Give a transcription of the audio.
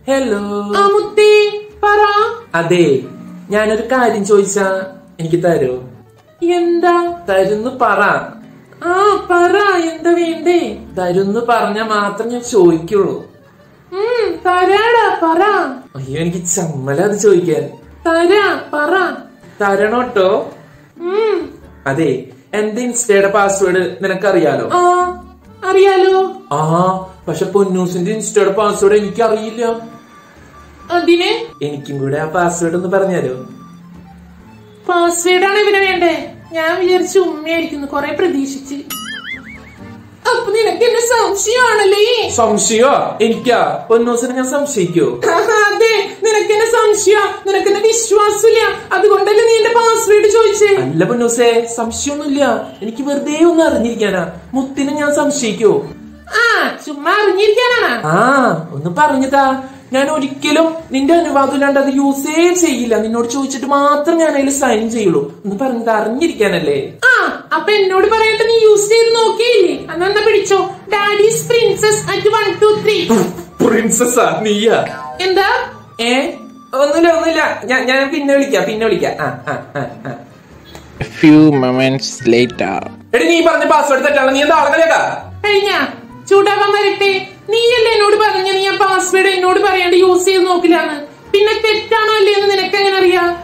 Hello ആ മുത്തി പറ അതെ ഞാനൊരു കാര്യം ചോദിച്ചാ എനിക്ക് തരോ എന്താ തരുന്ന് പറ ആ പറ എന്താ വേണ്ടേ തരുന്ന് പറഞ്ഞ മാത്രം ഞാൻ ചോദിക്കുള്ളൂ ഉം തരാടാ പറ അയ്യോ എനിക്ക് ചമ്മല അത് ചോദിക്കാൻ തരാ പറ തരണോട്ടോ ഉം അതെ എന്റെ ഇൻസ്റ്റയുടെ പാസ്വേഡ് നിനക്കറിയാലോ ആ അറിയാലോ ആ പക്ഷെ പൊന്നൂസിന്റെ ഇൻസ്റ്റയുടെ പാസ്വേഡ് എനിക്കറിയില്ല അതിന് എനിക്കും കൂടെ ആ പാസ്വേഡ് ഒന്ന് പറഞ്ഞാലോ പാസ്വേഡാണ് ഇവന് വേണ്ടേ ഞാൻ വിചാരിച്ചു ഉമ്മയായിരിക്കുന്നു കൊറേ പ്രതീക്ഷിച്ച് അപ്പൊ നിനക്ക് എന്നെ സംശയമാണല്ലേ സംശയോ എനിക്കാ പൊന്നൂസിനെ ഞാൻ സംശയിക്കോ അതെ നിനക്ക് എന്നെ സംശയ നിനക്ക് എന്നെ വിശ്വാസമില്ല അതുകൊണ്ടല്ലേ നീ എന്റെ പാസ്വേഡ് ചോദിച്ചേ അല്ല പൊന്നൂസേ സംശയമൊന്നുമില്ല എനിക്ക് വെറുതെ ഒന്ന് അറിഞ്ഞിരിക്കാനാ മുത്തിനെ ഞാൻ സംശയിക്കോ ആ ചുമ്മാ അറിഞ്ഞിരിക്കാനാണ് ആ ഒന്ന് പറഞ്ഞതാ ഞാൻ ഒരിക്കലും നിന്റെ അനുവാദം ഇല്ലാണ്ട് അത് യൂസേ ചെയ്യില്ല നിന്നോട് ചോദിച്ചിട്ട് മാത്രം ഞാൻ അതിൽ സൈൻ ചെയ്യുള്ളൂ ഒന്ന് പറഞ്ഞത് അറിഞ്ഞിരിക്കാനല്ലേ ആ അപ്പൊ എന്നോട് പറയട്ടെ നീ യൂസ് ചെയ്ത് നോക്കിയില്ലേ അന്നെന്നാ പിടിച്ചോ daddy's princess at one two three പ്രിൻസസാ നീയാ എന്താ ഏ ഒന്നുമില്ല ഒന്നുമില്ല ഞാൻ ഞാൻ പിന്നെ വിളിക്കാം പിന്നെ വിളിക്കാം ആ ആ ആ ആ A few moments later. എടി നീ പറഞ്ഞ പാസ്വേഡ് തെറ്റാണ് നീ എന്താ ആളുകളേക്കാ കഴിഞ്ഞ ചൂടാവാൻ വരട്ടെ നീയല്ലേ എന്നോട് പറഞ്ഞ നീ ആ പാസ്വേഡ് എന്നോട് പറയാണ്ട് യൂസ് ചെയ്ത് നോക്കില്ലാന്ന് പിന്നെ തെറ്റാണോ അല്ലേ എന്ന് നിനക്ക് എങ്ങനെ അറിയാം